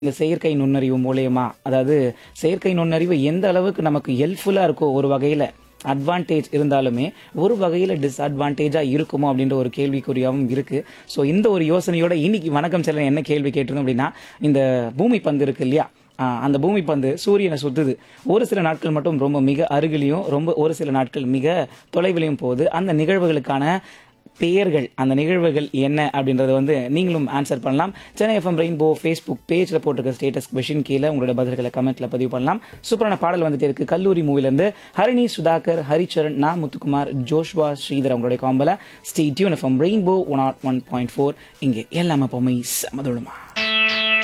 இந்த செயற்கை நுண்ணறிவு மூலியமா அதாவது செயற்கை நுண்ணறிவு எந்த அளவுக்கு நமக்கு ஹெல்ப்ஃபுல்லா இருக்கோ ஒரு வகையில அட்வான்டேஜ் இருந்தாலுமே ஒரு வகையில டிஸ்அட்வான்டேஜா இருக்குமோ அப்படின்ற ஒரு கேள்விக்குறியாகவும் இருக்கு ஸோ இந்த ஒரு யோசனையோட இன்னைக்கு வணக்கம் செல்ல என்ன கேள்வி கேட்டிருந்தோம் அப்படின்னா இந்த பூமி பந்து இருக்கு இல்லையா ஆ, அந்த பூமி பந்து சூரியனை சுத்துது ஒரு சில நாட்கள் மட்டும் ரொம்ப மிக அருகிலையும் ரொம்ப ஒரு சில நாட்கள் மிக தொலைவிலையும் போகுது அந்த நிகழ்வுகளுக்கான பெயர்கள் அந்த நிகழ்வுகள் என்ன அப்படின்றத வந்து நீங்களும் ஆன்சர் பண்ணலாம் சென்னை எஃப்எம் ரெயின்போ ஃபேஸ்புக் பேஜில் போட்டிருக்க ஸ்டேட்டஸ் கொஷின் கீழே உங்களோட பதில்களை கமெண்ட்ல பதிவு பண்ணலாம் சூப்பரான பாடல் வந்துட்டு இருக்கு கல்லூரி மூவிலேருந்து ஹரிணி சுதாகர் ஹரிச்சரண் நா முத்துக்குமார் ஜோஷ்வா ஸ்ரீதர் அவங்களுடைய காம்பல stay tune FM rainbow one nought one point four இங்கே எல்லாமே பொம்மை சமதுளமா